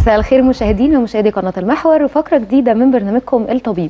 مساء الخير مشاهدينا ومشاهدي قناه المحور وفقره جديده من برنامجكم الطبيب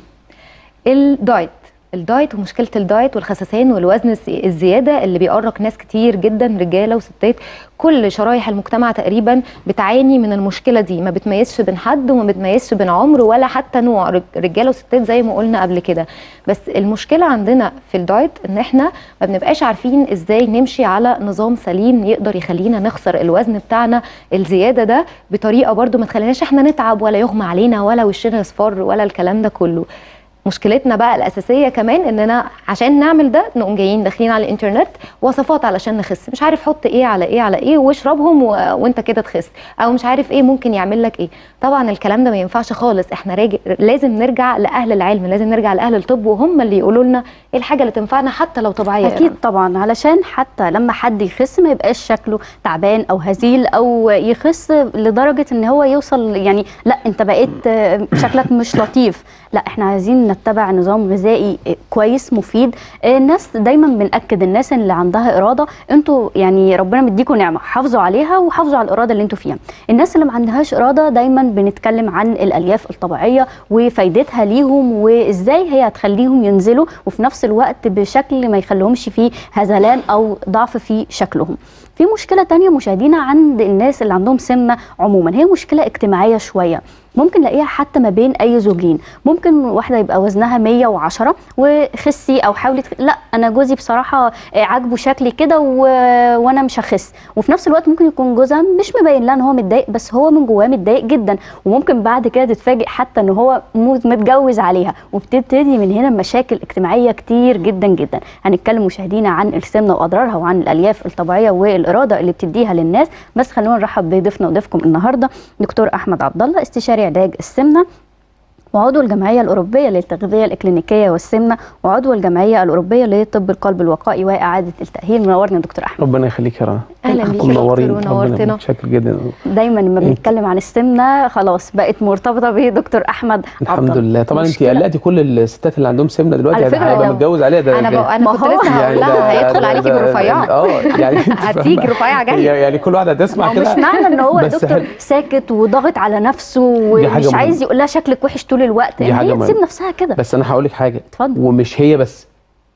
الدايت الدايت ومشكله الدايت والخسسان والوزن الس- الزياده اللي بيؤرق ناس كتير جدا رجاله وستات كل شرايح المجتمع تقريبا بتعاني من المشكله دي ما بتميزش بين حد وما بتميزش بين عمر ولا حتى نوع رج- رجاله وستات زي ما قلنا قبل كده بس المشكله عندنا في الدايت ان احنا ما بنبقاش عارفين ازاي نمشي على نظام سليم يقدر يخلينا نخسر الوزن بتاعنا الزياده ده بطريقه برضو ما تخليناش احنا نتعب ولا يغمى علينا ولا وشنا يصفر ولا الكلام ده كله مشكلتنا بقى الاساسيه كمان اننا عشان نعمل ده نقوم جايين داخلين على الانترنت وصفات علشان نخس مش عارف حط ايه على ايه على ايه واشربهم و... وانت كده تخس او مش عارف ايه ممكن يعمل لك ايه طبعا الكلام ده ما ينفعش خالص احنا راجع لازم نرجع لاهل العلم لازم نرجع لاهل الطب وهم اللي يقولوا لنا ايه الحاجه اللي تنفعنا حتى لو طبيعيه اكيد طبعا علشان حتى لما حد يخس ما يبقاش شكله تعبان او هزيل او يخس لدرجه ان هو يوصل يعني لا انت بقيت آه، شكلك مش لطيف لا احنا عايزين نتبع نظام غذائي آه، كويس مفيد آه، الناس دايما بنأكد الناس اللي عندها اراده انتوا يعني ربنا مديكم نعمه حافظوا عليها وحافظوا على الاراده اللي انتوا فيها الناس اللي ما عندهاش اراده دايما بنتكلم عن الالياف الطبيعيه وفايدتها ليهم وازاي هي هتخليهم ينزلوا وفي نفس الوقت بشكل ما يخليهمش فيه هزلان او ضعف في شكلهم في مشكله تانية مشاهدينا عند الناس اللي عندهم سمنه عموما هي مشكله اجتماعيه شويه ممكن نلاقيها حتى ما بين اي زوجين ممكن واحده يبقى وزنها 110 وخسي او حاولي تخ... لا انا جوزي بصراحه آه، عاجبه شكلي كده و... وانا مش هخس وفي نفس الوقت ممكن يكون جوزها مش مبين لها ان هو متضايق بس هو من جواه متضايق جدا وممكن بعد كده تتفاجئ حتى ان هو مو- متجوز عليها وبتبتدي من هنا مشاكل اجتماعيه كتير جدا جدا هنتكلم مشاهدينا عن السمنه واضرارها وعن الالياف الطبيعيه والاراده اللي بتديها للناس بس خلونا نرحب بضيفنا وضيفكم النهارده دكتور احمد عبد الله استشاري علاج السمنه وعضو الجمعية الأوروبية للتغذية الإكلينيكية والسمنة وعضو الجمعية الأوروبية لطب القلب الوقائي وإعادة التأهيل منورنا يا دكتور أحمد ربنا يخليك يا رنا اهلا بيك يا منورين دكتور ربنا ونورتنا متشكر جدا دايما لما بنتكلم عن السمنة خلاص بقت مرتبطة بدكتور أحمد عبد الحمد الله. لله طبعا انت مشكلة. قلقتي كل الستات اللي عندهم سمنه دلوقتي على يعني فكرة هيبقى لو- متجوز عليها ده انا ده- بقى انا ما كنت هو- لسه هقول ده- لها هيدخل ده- عليكي ده- برفيعات اه يعني انت هتيجي فاهمة؟ رفيعه جايه يعني كل واحده هتسمع هو كده مش معنى ان هو بس دكتور حلو. ساكت وضاغط على نفسه دي حاجة ومش عايز مهمة. يقول لها شكلك وحش طول الوقت دي ان حاجة هي تسيب مهمة. نفسها كده بس انا هقول لك حاجه اتفضل ومش هي بس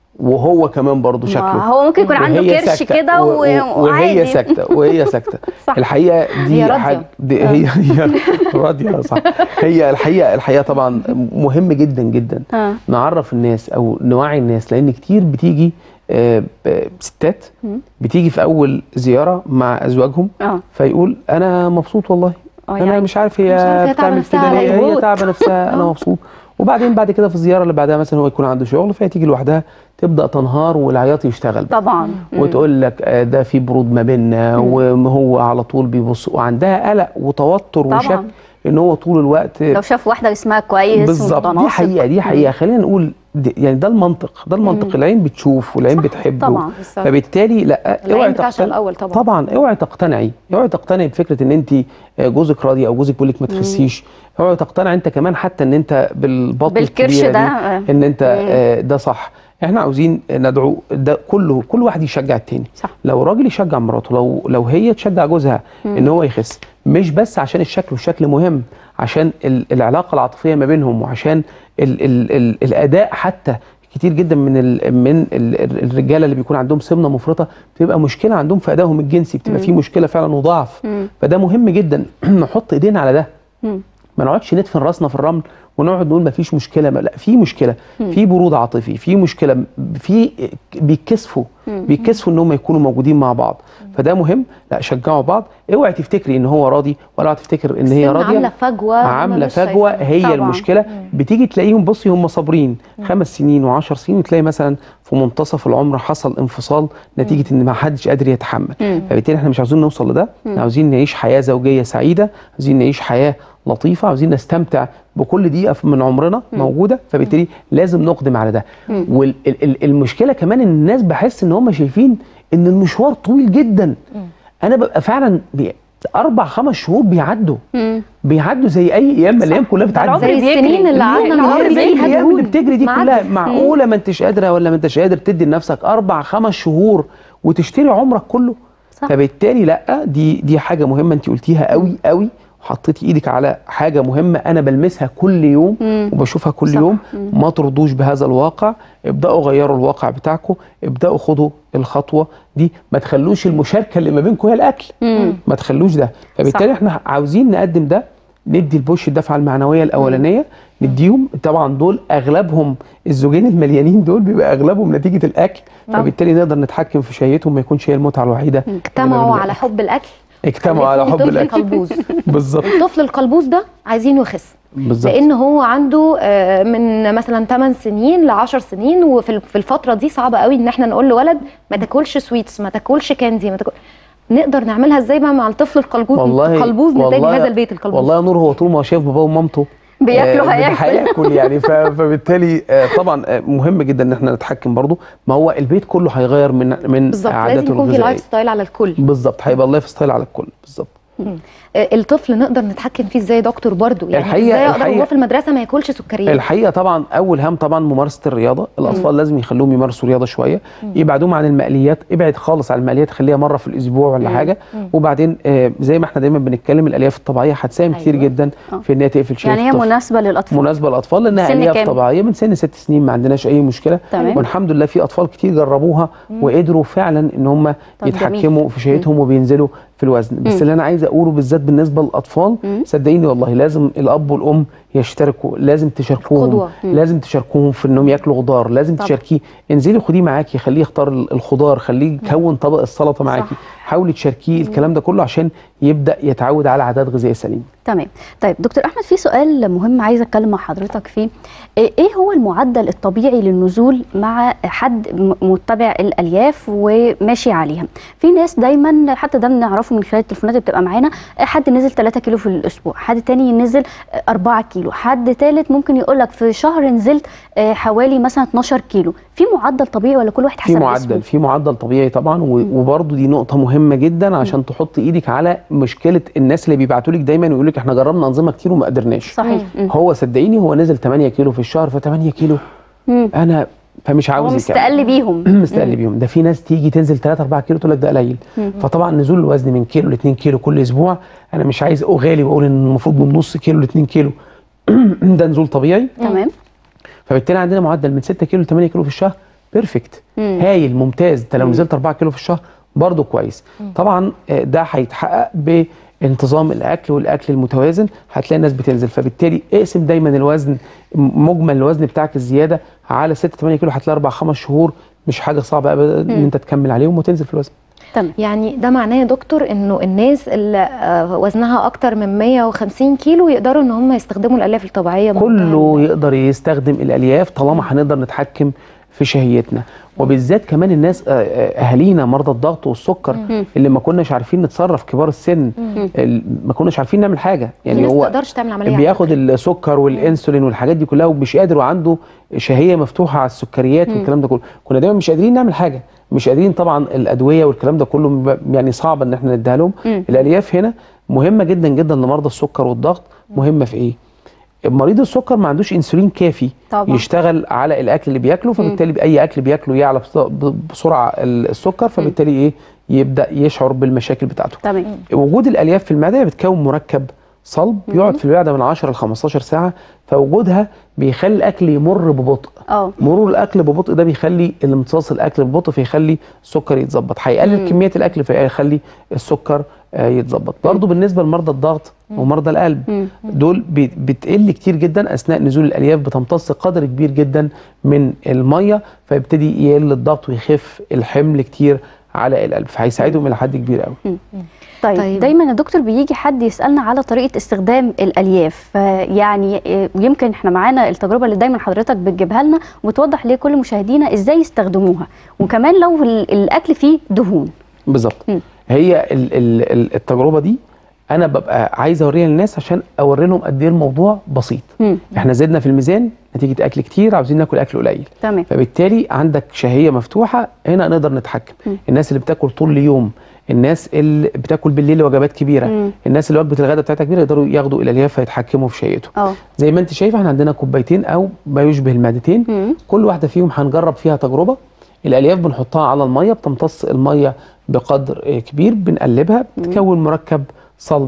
وهو كمان برضو ما شكله هو ممكن يكون عنده وهي كرش ساكتة. كده و- و- و- وهي وعادي ساكته وهي ساكته صح. الحقيقه دي هي راضية. حاجه دي هي هي راضيه صح هي الحقيقه الحقيقه طبعا مهم جدا جدا آه. نعرف الناس او نوعي الناس لان كتير بتيجي آه، ب- ستات مم. بتيجي في اول زياره مع ازواجهم اه فيقول انا مبسوط والله اه انا يعني مش عارف مش عارف هي هي تعبة بتعمل نفسها كده ليه هي مضغوط. تعبه نفسها انا آه. مبسوط وبعدين بعد كده في الزياره اللي بعدها مثلا هو يكون عنده شغل فهي تيجي لوحدها تبدا تنهار والعياط يشتغل بقى. طبعا مم. وتقول لك آه، ده في برود ما بيننا وهو على طول بيبص وعندها قلق وتوتر طبعاً. وشك ان هو طول الوقت لو شاف واحده اسمها كويس بالظبط دي ومتناسق. حقيقه دي حقيقه خلينا نقول دي يعني ده المنطق ده المنطق مم. العين بتشوف والعين صح، بتحب طبعا بالظبط. فبالتالي لا العين بتعشق تقتنع- الاول طبعا طبعا اوعي تقتنعي اوعي تقتنعي بفكره ان انت جوزك راضي او جوزك بيقول لك ما تخسيش اوعي تقتنع انت كمان حتى ان انت بالبطن بالكرش الكبيرة ده دي آه. ان انت مم. آه، ده صح احنا عاوزين ندعو ده كله كل واحد يشجع التاني صح. لو راجل يشجع مراته لو لو هي تشجع جوزها ان هو يخس مش بس عشان الشكل والشكل مهم عشان ال- العلاقه العاطفيه ما بينهم وعشان ال ال ال الاداء حتى كتير جدا من ال من ال ال- الرجاله اللي بيكون عندهم سمنه مفرطه بتبقى مشكله عندهم في ادائهم الجنسي بتبقى في مشكله فعلا وضعف مم. فده مهم جدا نحط ايدينا على ده مم. ما نقعدش ندفن راسنا في الرمل ونقعد نقول ما فيش مشكله ما لا في مشكله في برود عاطفي في مشكله في بيتكسفوا بيتكسفوا ان هم يكونوا موجودين مع بعض فده مهم لا شجعوا بعض اوعي تفتكري ان هو راضي ولا اوعي تفتكر ان هي السن راضيه عامله فجوه عامله مش فجوه شايفينها. هي طبعاً. المشكله بتيجي تلاقيهم بصي هم صابرين خمس سنين وعشر سنين وتلاقي مثلا في منتصف العمر حصل انفصال نتيجه ان ما حدش قادر يتحمل مم. فبالتالي احنا مش عاوزين نوصل لده احنا عاوزين نعيش حياه زوجيه سعيده عاوزين نعيش حياه لطيفه عاوزين نستمتع بكل دقيقه من عمرنا موجوده فبالتالي لازم نقدم على ده والمشكله كمان ان الناس بحس ان هم شايفين ان المشوار طويل جدا انا ببقى فعلا بي- اربع خمس شهور بيعدوا مم. بيعدوا زي اي ايام ما الايام كلها العمر بتعدي زي بيجري. السنين اللي العمر قعدنا العمر نمر بيجري بيها الايام اللي دهون. بتجري دي معدي. كلها معقوله ما انتش قادره ولا ما انتش قادر تدي لنفسك اربع خمس شهور وتشتري عمرك كله صح. فبالتالي لا دي دي حاجه مهمه انت قلتيها قوي قوي حطيتي ايدك على حاجه مهمه انا بلمسها كل يوم مم. وبشوفها كل صح. يوم مم. ما ترضوش بهذا الواقع ابداوا غيروا الواقع بتاعكم ابداوا خدوا الخطوه دي ما تخلوش المشاركه اللي ما بينكم هي الاكل مم. ما تخلوش ده فبالتالي صح. احنا عاوزين نقدم ده ندي البوش الدفعه المعنويه الاولانيه نديهم طبعا دول اغلبهم الزوجين المليانين دول بيبقى اغلبهم نتيجه الاكل طبعا. فبالتالي نقدر نتحكم في شهيتهم ما يكونش هي المتعه الوحيده اللي ما اجتمعوا بين على الأكل. حب الاكل اجتمعوا على خلفوا حب طفل الاكل قلبوز بالظبط الطفل القلبوز ده عايزينه يخس بالظبط لان هو عنده آه، من مثلا 8 سنين ل 10 سنين وفي ال- في الفتره دي صعبه قوي ان احنا نقول لولد ما تاكلش سويتس ما تاكلش كاندي ما تاكل نقدر نعملها ازاي بقى مع الطفل القلبوز والله القلبوز نتاج والله- هذا البيت القلبوز والله يا نور هو طول ما هو شايف باباه ومامته بياكلوا آه، هياكل هياكل يعني ف- فبالتالي آه، طبعا آه، مهم جدا ان احنا نتحكم برضه ما هو البيت كله هيغير من من بالظبط لازم عاداته يكون في الغذائيه لايف ستايل على الكل بالظبط هيبقى اللايف ستايل على الكل بالظبط آه، الطفل نقدر نتحكم فيه ازاي يا دكتور برضو يعني الحقيقة- ازاي اقدر الحقيقة- وهو في المدرسه ما ياكلش سكريات الحقيقه طبعا اول هام طبعا ممارسه الرياضه الاطفال لازم يخلوهم يمارسوا رياضه شويه يبعدوهم عن المقليات ابعد خالص عن المقليات خليها مره في الاسبوع ولا حاجه وبعدين آه، زي ما احنا دايما بنتكلم الالياف الطبيعيه هتساهم كتير أيوة. جدا آه. في ان هي تقفل شهيه يعني هي الطفل. مناسبه للاطفال مناسبه للاطفال لانها سن الياف كام؟ طبيعيه من سن ست سنين ما عندناش اي مشكله تمام. والحمد لله في اطفال كتير جربوها وقدروا فعلا ان هم طب يتحكموا في شهيتهم وبينزلوا في الوزن بس مم. اللي انا عايز اقوله بالذات بالنسبه للاطفال مم. صدقيني والله لازم الاب والام يشتركوا لازم تشاركوهم القدوة. مم. لازم تشاركوهم في انهم ياكلوا خضار لازم طبعا. تشاركيه انزلي خديه معاكي خليه يختار ال- الخضار خليه يكون طبق السلطه معاكي حاولي تشاركيه الكلام ده كله عشان يبدا يتعود على عادات غذائيه سليمه تمام طيب دكتور احمد في سؤال مهم عايزه اتكلم مع حضرتك فيه ايه إيه هو المعدل الطبيعي للنزول مع حد م- متبع الالياف وماشي عليها في ناس دايما حتى ده بنعرفه من خلال التليفونات اللي بتبقى معانا حد نزل 3 كيلو في الاسبوع حد تاني نزل 4 كيلو حد تالت ممكن يقول لك في شهر نزلت آه، حوالي مثلا 12 كيلو في معدل طبيعي ولا كل واحد في حسب معدل جسمه؟ في معدل طبيعي طبعا و- وبرضه دي نقطه مهمه جدا عشان تحط ايدك على مشكله الناس اللي بيبعتوا لك دايما ويقول لك احنا جربنا انظمه كتير وما قدرناش صحيح مم. هو صدقيني هو نزل 8 كيلو في الشهر ف 8 كيلو مم. انا فمش هو عاوز مستقل بيهم مستقل بيهم ده في ناس تيجي تنزل 3 4 كيلو تقول لك ده قليل فطبعا نزول الوزن من كيلو ل 2 كيلو كل اسبوع انا مش عايز اغالي واقول ان المفروض من نص كيلو ل 2 كيلو ده نزول طبيعي تمام فبالتالي عندنا معدل من 6 كيلو ل 8 كيلو في الشهر بيرفكت مم. هايل ممتاز انت لو نزلت 4 كيلو في الشهر برضه كويس طبعا آه، ده هيتحقق بانتظام الاكل والاكل المتوازن هتلاقي الناس بتنزل فبالتالي اقسم دايما الوزن م- مجمل الوزن بتاعك الزياده على 6 8 كيلو هتلاقي 4 5 شهور مش حاجه صعبه ابدا ان انت تكمل عليهم وتنزل في الوزن تمام يعني ده معناه يا دكتور انه الناس اللي آه، وزنها اكتر من 150 كيلو يقدروا ان هم يستخدموا الالياف الطبيعيه كله بمنتهى يقدر يستخدم الالياف طالما هنقدر نتحكم في شهيتنا وبالذات كمان الناس آه، آه، اهالينا مرضى الضغط والسكر اللي ما كناش عارفين نتصرف كبار السن ال- ما كناش عارفين نعمل حاجه يعني يعني الناس هو تقدرش تعمل عمليه على بياخد السكر والانسولين والحاجات دي كلها ومش قادر وعنده شهيه مفتوحه على السكريات والكلام ده كله كنا دايما مش قادرين نعمل حاجه مش قادرين طبعا الادويه والكلام ده كله ب- يعني صعب ان احنا نديها لهم مم. الالياف هنا مهمه جدا جدا لمرضى السكر والضغط مهمه في ايه مريض السكر ما عندوش انسولين كافي طبعا. يشتغل على الاكل اللي بياكله فبالتالي باي اكل بياكله يعلى بس- ب- بسرعه السكر فبالتالي ايه يبدا يشعر بالمشاكل بتاعته تمام وجود الالياف في المعده بتكون مركب صلب بيقعد في المعده من 10 ل 15 ساعه فوجودها بيخلي الاكل يمر ببطء اه مرور الاكل ببطء ده بيخلي الامتصاص الاكل ببطء فيخلي السكر يتظبط هيقلل كميه الاكل فيخلي السكر آه، يتظبط برضه بالنسبه لمرضى الضغط ومرضى القلب مم. دول بي- بتقل كتير جدا اثناء نزول الالياف بتمتص قدر كبير جدا من الميه فيبتدي يقل الضغط ويخف الحمل كتير على القلب فهيساعدهم الى حد كبير قوي طيب, طيب. طيب دايما يا دكتور بيجي حد يسالنا على طريقه استخدام الالياف يعني يمكن احنا معانا التجربه اللي دايما حضرتك بتجيبها لنا وتوضح لكل مشاهدينا ازاي يستخدموها وكمان لو ال- الاكل فيه دهون بالظبط مم. هي ال ال ال التجربه دي انا ببقى عايز اوريها للناس عشان اوري لهم قد ايه الموضوع بسيط مم. احنا زدنا في الميزان نتيجه اكل كتير عاوزين ناكل اكل قليل تمام فبالتالي عندك شهيه مفتوحه هنا نقدر نتحكم مم. الناس اللي بتاكل طول اليوم الناس اللي بتاكل بالليل وجبات كبيره مم. الناس اللي وجبه الغداء بتاعتها كبيره يقدروا ياخدوا الالياف فيتحكموا في شهيتهم اه زي ما انت شايفه احنا عندنا كوبايتين او ما يشبه المعدتين مم. كل واحده فيهم هنجرب فيها تجربه الالياف بنحطها على الميه بتمتص الميه بقدر آه، كبير بنقلبها بتكون مركب صلب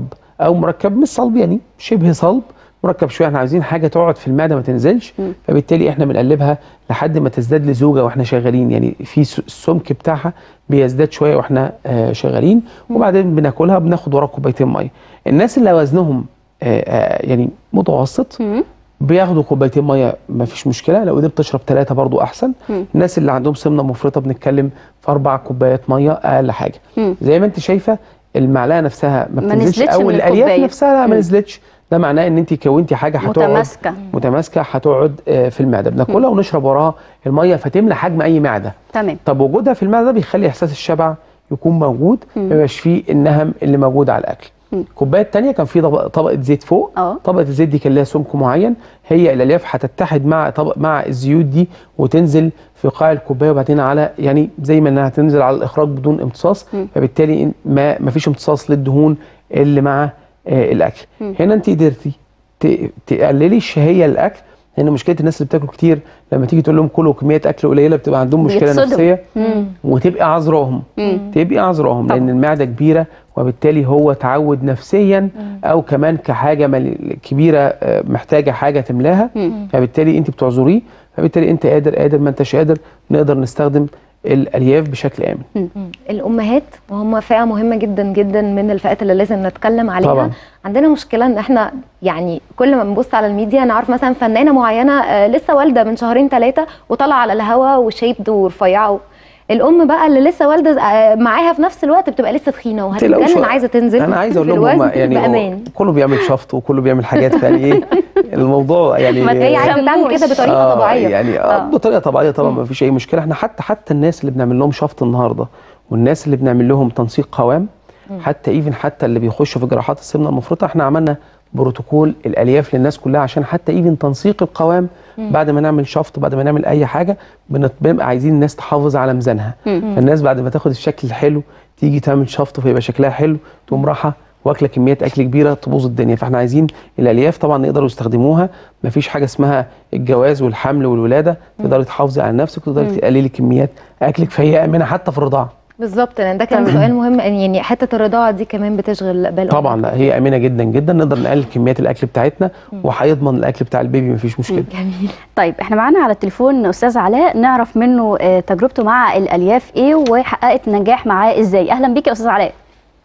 او مركب مش صلب يعني شبه صلب مركب شويه احنا عايزين حاجه تقعد في المعده ما تنزلش فبالتالي احنا بنقلبها لحد ما تزداد لزوجه واحنا شغالين يعني في س- السمك بتاعها بيزداد شويه واحنا آه شغالين وبعدين بناكلها بناخد ورا كوبايتين ميه الناس اللي وزنهم آه آه يعني متوسط مم. بياخدوا كوبايتين ميه ما فيش مشكله لو قدرت تشرب ثلاثه برضو احسن مم. الناس اللي عندهم سمنه مفرطه بنتكلم في اربع كوبايات ميه اقل حاجه مم. زي ما انت شايفه المعلقه نفسها ما ما بتنزلش نزلتش او من الالياف الكوباية. نفسها لا ما مم. نزلتش ده معناه ان انت كونتي حاجه هتقعد متماسكه متماسكه هتقعد آه، في المعده بناكلها ونشرب وراها الميه فتملى حجم اي معده تمام طب وجودها في المعده ده بيخلي احساس الشبع يكون موجود ما يبقاش فيه النهم اللي موجود على الاكل مم. الكوبايه الثانيه كان في طبق طبقه زيت فوق اه. طبقه الزيت دي كان لها سمك معين هي الالياف هتتحد مع طبق مع الزيوت دي وتنزل في قاع الكوبايه وبعدين على يعني زي ما انها هتنزل على الاخراج بدون امتصاص مم. فبالتالي إن- ما ما فيش امتصاص للدهون اللي مع آه الاكل مم. هنا انت قدرتي ت- تقللي الشهيه للاكل لان مشكله الناس اللي بتاكل كتير لما تيجي تقول لهم كلوا كميات اكل قليله بتبقى عندهم مشكله بيتصدموا. نفسيه مم. وتبقى عذراهم مم. تبقى عذراهم طبعا. لان المعده كبيره وبالتالي هو تعود نفسيا او كمان كحاجه مل- كبيره آه، محتاجه حاجه تملاها مم. فبالتالي انت بتعذريه فبالتالي انت قادر قادر ما انتش قادر نقدر نستخدم الالياف بشكل امن الامهات وهم فئه مهمه جدا جدا من الفئات اللي لازم نتكلم عليها طبعا. عندنا مشكله ان احنا يعني كل ما بنبص على الميديا نعرف مثلا فنانه معينه آه، لسه والده من شهرين ثلاثه وطالعه على الهوا وشيبد ورفيعه الام بقى اللي لسه والده آه، معاها في نفس الوقت بتبقى لسه تخينه تقلقوش. وهتتجنن عايزه تنزل انا عايز اقول في لهم هم الوزن يعني هو بامان كله بيعمل شفط وكله بيعمل حاجات فيعني ايه الموضوع يعني ما هي عايزه تعمل كده خموش. بطريقه آه طبيعيه يعني آه آه. بطريقه طبيعيه طبعا ما فيش اي مشكله احنا حتى حتى الناس اللي بنعمل لهم شفط النهارده والناس اللي بنعمل لهم تنسيق قوام حتى ايفن حتى اللي بيخشوا في جراحات السمنه المفرطه احنا عملنا بروتوكول الالياف للناس كلها عشان حتى ايفن تنسيق القوام بعد ما نعمل شفط بعد ما نعمل اي حاجه بنت- بنبقى عايزين الناس تحافظ على ميزانها فالناس بعد ما تاخد الشكل الحلو تيجي تعمل شفط فيبقى شكلها حلو تقوم رايحه واكله كميات اكل كبيره تبوظ الدنيا فاحنا عايزين الالياف طبعا يقدروا يستخدموها مفيش حاجه اسمها الجواز والحمل والولاده تقدري تحافظي على نفسك وتقدري تقللي كميات اكلك فهي امنه حتى في الرضاعه بالظبط لان ده كان سؤال مهم يعني حته الرضاعه دي كمان بتشغل بال الأم. طبعا لا هي امنه جدا جدا نقدر نقلل كميات الاكل بتاعتنا وهيضمن الاكل بتاع البيبي مفيش مشكله جميل طيب احنا معانا على التليفون استاذ علاء نعرف منه آه، تجربته مع الالياف ايه وحققت نجاح معاه ازاي اهلا بيك يا استاذ علاء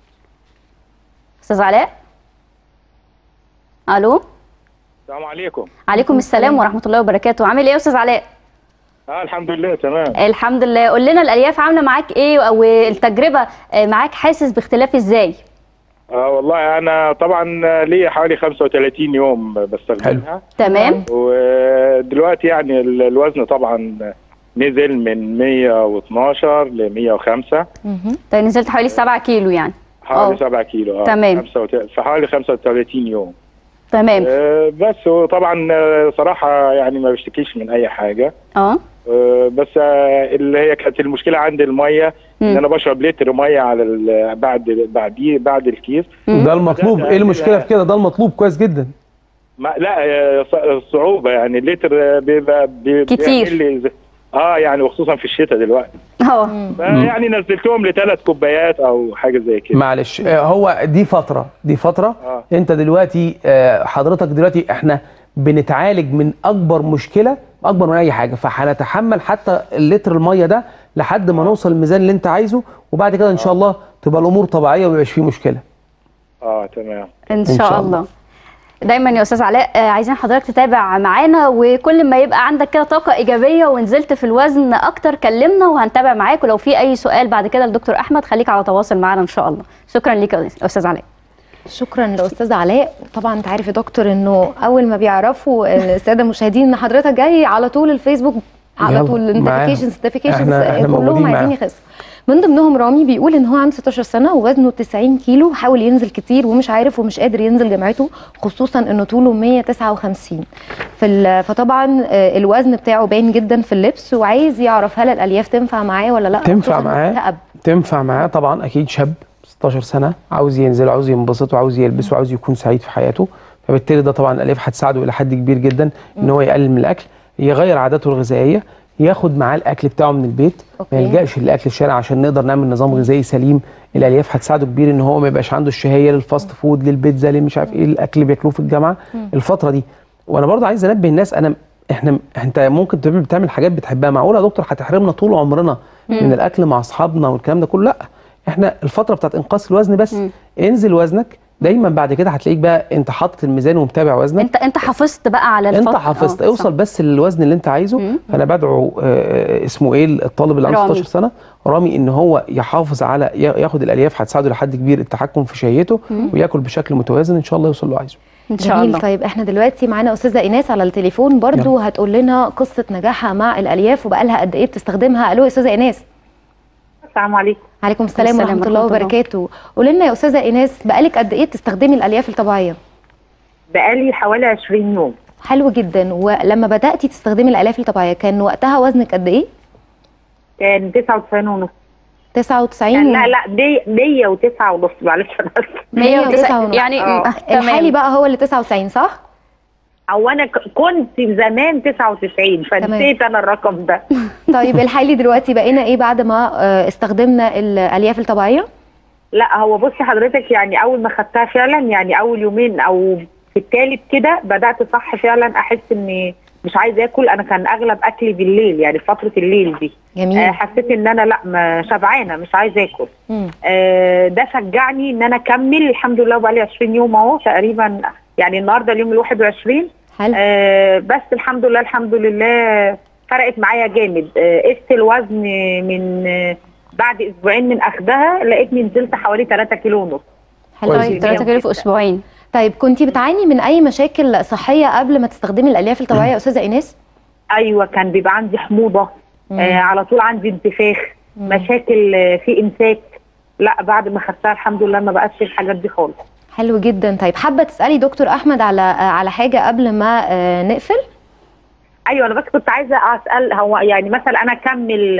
استاذ علاء الو السلام عليكم عليكم السلام ورحمه الله وبركاته عامل ايه يا استاذ علاء اه الحمد لله تمام الحمد لله قول لنا الالياف عامله معاك ايه او التجربه آه، معاك حاسس باختلاف ازاي اه والله انا طبعا ليا حوالي 35 يوم بستخدمها تمام ودلوقتي يعني ال- الوزن طبعا نزل من 112 ل 105 مهم. طيب نزلت حوالي 7 كيلو يعني حوالي آه. 7 كيلو اه تمام. 35 في حوالي 35 يوم تمام آه بس وطبعا آه، صراحه يعني ما بشتكيش من اي حاجه اه آه بس آه اللي هي كانت المشكله عندي الميه ان مم. انا بشرب لتر ميه على ال- بعد بعد بعد الكيس ده المطلوب ايه المشكله في كده ده المطلوب كويس جدا ما لا آه، ص- صعوبة يعني اللتر آه، بيبقى بي- كتير. بيعمل لي ز- اه يعني وخصوصا في الشتاء دلوقتي اه يعني نزلتهم لثلاث كوبايات او حاجة زي كده معلش آه، هو دي فتره دي فتره آه. انت دلوقتي آه، حضرتك دلوقتي احنا بنتعالج من اكبر مشكله اكبر من اي حاجه فهنتحمل حتى اللتر الميه ده لحد ما نوصل الميزان اللي انت عايزه وبعد كده ان شاء الله تبقى الامور طبيعيه وما يبقاش فيه مشكله اه تمام ان شاء شاء الله. الله دايما يا استاذ علاء آه، عايزين حضرتك تتابع معانا وكل ما يبقى عندك كده طاقه ايجابيه ونزلت في الوزن اكتر كلمنا وهنتابع معاك ولو في اي سؤال بعد كده لدكتور احمد خليك على تواصل معانا ان شاء الله شكرا ليك يا استاذ علاء شكرا لاستاذ علاء طبعا انت عارف يا دكتور انه اول ما بيعرفوا الساده المشاهدين ان حضرتك جاي على طول الفيسبوك على يلا، طول معاهم. نوتيفيكيشنز نوتيفيكيشنز إحنا- إحنا موجودين كلهم عايزين معاهم. يخسوا من ضمنهم رامي بيقول ان هو عنده 16 سنه ووزنه 90 كيلو حاول ينزل كتير ومش عارف ومش قادر ينزل جامعته خصوصا انه طوله 159 في ال- فطبعا آه، الوزن بتاعه باين جدا في اللبس وعايز يعرف هل الالياف تنفع معاه ولا لا تنفع خصوصاً معاه. كأب. تنفع معاه طبعا اكيد شاب 16 سنه عاوز ينزل وعاوز ينبسط وعاوز يلبس وعاوز يكون سعيد في حياته فبالتالي ده طبعا الالياف هتساعده الى حد كبير جدا ان هو يقلل من الاكل يغير عاداته الغذائيه ياخد معاه الاكل بتاعه من البيت أوكي. ما يلجاش لاكل الشارع عشان نقدر نعمل نظام غذائي سليم الالياف هتساعده كبير ان هو ما يبقاش عنده الشهيه للفاست فود للبيتزا لمش عارف ايه الاكل اللي بياكلوه في الجامعه الفتره دي وانا برضه عايز انبه الناس انا احنا انت ممكن تعمل بتعمل حاجات بتحبها معقوله يا دكتور هتحرمنا طول عمرنا من الاكل مع اصحابنا والكلام ده كله لا احنا الفتره بتاعت انقاص الوزن بس انزل وزنك دايما بعد كده هتلاقيك بقى انت حاطط الميزان ومتابع وزنك انت انت حافظت بقى على الفتره انت حافظت آه، اوصل صح. بس للوزن اللي انت عايزه مم. فانا بدعو آه، اسمه ايه الطالب اللي عنده رامي. 16 سنه رامي ان هو يحافظ على يا- ياخد الالياف هتساعده لحد كبير التحكم في شهيته وياكل بشكل متوازن ان شاء الله يوصل اللي عايزه ان شاء جميل الله طيب احنا دلوقتي معانا استاذه ايناس على التليفون برضو هتقول لنا قصه نجاحها مع الالياف وبقالها قد ايه بتستخدمها الو يا استاذه ايناس السلام عليكم عليكم السلام السلام ورحمه الله ورحمة الله. وبركاته قولي لنا يا استاذه ايناس بقالك قد ايه بتستخدمي الالياف الطبيعيه بقالي حوالي 20 يوم حلو جدا ولما بداتي تستخدمي الالياف الطبيعيه كان وقتها وزنك قد ايه كان 99 ونص 99 كان لا لا دي 109 ونص معلش انا آسفة. 109 ونص. يعني آه. م- الحالي تمام بقى هو اللي 99 صح او انا ك- كنت زمان 99 فنسيت انا الرقم ده طيب الحالي دلوقتي بقينا ايه بعد ما آه، استخدمنا الالياف الطبيعيه لا هو بصي حضرتك يعني اول ما خدتها فعلا يعني اول يومين او في الثالث كده بدات صح فعلا احس اني مش عايزه اكل انا كان اغلب اكلي بالليل يعني فتره الليل دي جميل آه حسيت ان انا لا ما شبعانه مش عايزه اكل مم. آه، ده شجعني ان انا اكمل الحمد لله بقالي 20 يوم اهو تقريبا يعني النهارده اليوم ال 21 حلو آه، بس الحمد لله الحمد لله فرقت معايا جامد آه، قست الوزن من آه، بعد اسبوعين من اخدها لقيتني نزلت حوالي 3 كيلو ونص حلو كويس. جدا. 3 كيلو في اسبوعين طيب كنتي بتعاني من اي مشاكل صحيه قبل ما تستخدمي الالياف الطبيعيه يا استاذه ايناس ايوه كان بيبقى عندي حموضه آه على طول عندي انتفاخ مشاكل آه، في امساك لا بعد ما خدتها الحمد لله ما بقتش الحاجات دي خالص حلو جدا طيب حابه تسالي دكتور احمد على آه، على حاجه قبل ما آه، نقفل ايوه انا بس كنت عايزه اسال هو يعني مثلا انا اكمل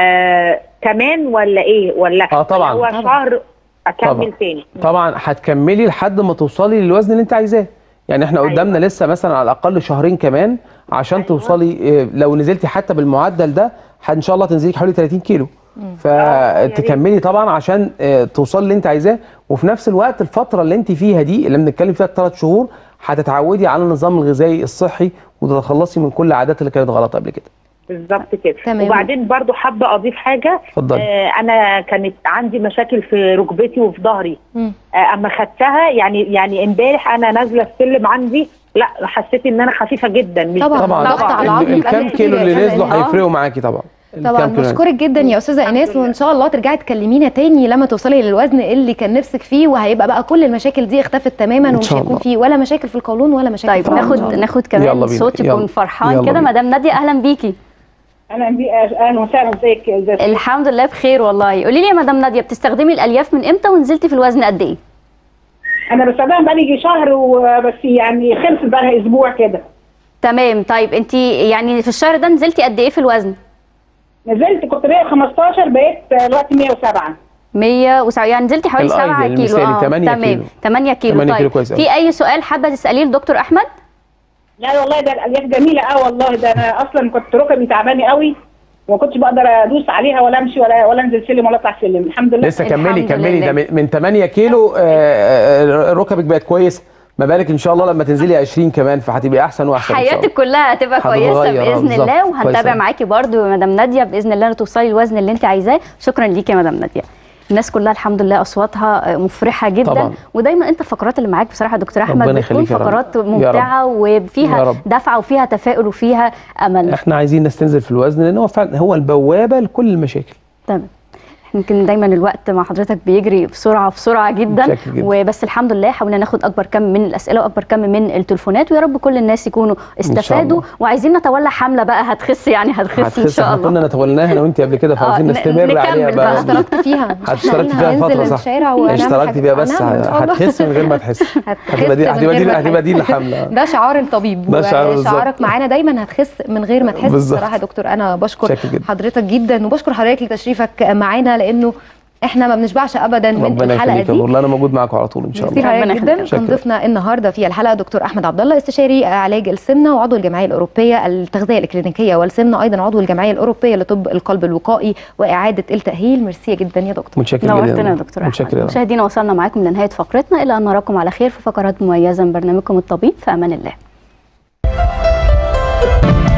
آه كمان ولا ايه ولا اه طبعا. هو طبعا. شهر اكمل طبعا. تاني طبعا هتكملي لحد ما توصلي للوزن اللي انت عايزاه يعني احنا أيوة. قدامنا لسه مثلا على الاقل شهرين كمان عشان أيوة. توصلي اه، لو نزلتي حتى بالمعدل ده ح- ان شاء الله تنزلي حوالي 30 كيلو آه، يا ريت. فتكملي طبعا عشان اه، توصلي اللي انت عايزاه وفي نفس الوقت الفتره اللي انت فيها دي اللي بنتكلم فيها ثلاث شهور هتتعودي على النظام الغذائي الصحي وتتخلصي من كل العادات اللي كانت غلط قبل كده بالظبط كده تمام. وبعدين برضو حابه اضيف حاجه اتفضلي. آه انا كانت عندي مشاكل في ركبتي وفي ظهري مم. آه اما خدتها يعني يعني امبارح انا نازله السلم عندي لا حسيت ان انا خفيفه جدا مش طبعا. طبعا ضغط على ال- العظم الكام بيقلل كيلو كتير يا اللي أستاذة نزلوا إيمان. هيفرقوا معاكي طبعا طبعا الكام كيلو بشكرك جدا يا استاذه ايناس وان شاء الله ترجعي تكلمينا تاني لما توصلي للوزن اللي كان نفسك فيه وهيبقى بقى كل المشاكل دي اختفت تماما إن ومش شاء هيكون الله. فيه ولا مشاكل في القولون ولا مشاكل طيب في العظم إن شاء ناخد الله. ناخد يلا كمان بينا. صوت يكون يلا. فرحان يلا كده بينا. مدام ناديه اهلا بيكي اهلا بي اهلا وسهلا ازيك ازيك الحمد لله بخير والله قولي لي يا مدام ناديه بتستخدمي الالياف من امتى ونزلتي في الوزن قد ايه انا بستخدمها بقالي يجي شهر وبس يعني خلصت بقى لها اسبوع كده تمام طيب انت يعني في الشهر ده نزلتي قد ايه في الوزن نزلت كنت 115 بقيت دلوقتي 107 107 يعني نزلتي حوالي الأيدي 7 كيلو المثالي، 8 تمام كيلو. 8 كيلو 8 طيب كيلو كويس أوي. في اي سؤال حابه تساليه لدكتور احمد لا والله ده الالياف جميله قوي والله ده انا اصلا كنت ركبي تعبانه قوي وما كنتش بقدر ادوس عليها ولا امشي ولا ولا انزل سلم ولا اطلع سلم الحمد لله لسه الحمد كملي كملي لله. ده من- من 8 كيلو آه، آه، ركبك بقت كويس ما بالك ان شاء الله لما تنزلي 20 كمان فهتبقي احسن واحسن ان شاء حياتك الله كلها هتبقى كويسه هتتغير، آه، باذن بالظبط. الله كويس وهنتابع أوي. معاكي برضو يا مدام ناديه باذن الله توصلي الوزن اللي انت عايزاه شكرا ليكي يا مدام ناديه الناس كلها الحمد لله اصواتها مفرحه جدا طبعا. ودايما انت الفقرات اللي معاك بصراحه يا دكتور احمد ربنا بتكون يخليك يا رب. فقرات يا رب. ممتعه يا وفيها رب. دفعه وفيها تفاؤل وفيها امل احنا عايزين الناس تنزل في الوزن لان هو فعلا هو البوابه لكل المشاكل تمام يمكن دايما الوقت مع حضرتك بيجري بسرعه بسرعه جدا بشكل جدا. وبس الحمد لله حاولنا ناخد اكبر كم من الاسئله واكبر كم من التليفونات ويا رب كل الناس يكونوا استفادوا الله. وعايزين نتولى حمله بقى هتخس يعني هتخس, ان هتخس شاء احنا الله كنا نتولناها انا وانت قبل كده فعاوزين ن- نستمر عليها نكمل بقى بقى. اشتركت فيها مش إحنا اشتركت قلنا فيها هننزل فتره صح الشارع ونعمل اشتركت حاجة. فيها بس هنعمل إن شاء الله. هتخس من غير ما تحس هتخس هتبقى دي من هتبقى غير دي ما هتبقى دي تحس. الحمله ده شعار الطبيب ده شعار بالظبط. شعارك معانا دايما هتخس من غير ما تحس بالظبط. بصراحه يا دكتور انا بشكر شاكر جدا. حضرتك جدا وبشكر حضرتك لتشريفك معانا لانه احنا ما بنشبعش ابدا من ربنا الحلقه يخليك يا دي نور انا موجود معاكم على طول ان شاء ميرسي الله حضرتك ربنا جدا يخليك. كان شكرا. ضيفنا النهارده في الحلقه دكتور احمد عبد الله استشاري علاج السمنه وعضو الجمعيه الاوروبيه التغذيه الكلينيكيه والسمنه ايضا عضو الجمعيه الاوروبيه لطب القلب الوقائي واعاده التاهيل ميرسي جدا يا دكتور متشكر جدا نورتنا يا دكتور متشكر احمد يا مشاهدينا وصلنا معاكم لنهايه فقرتنا الى ان نراكم على خير في فقرات مميزه من برنامجكم الطبيب في امان الله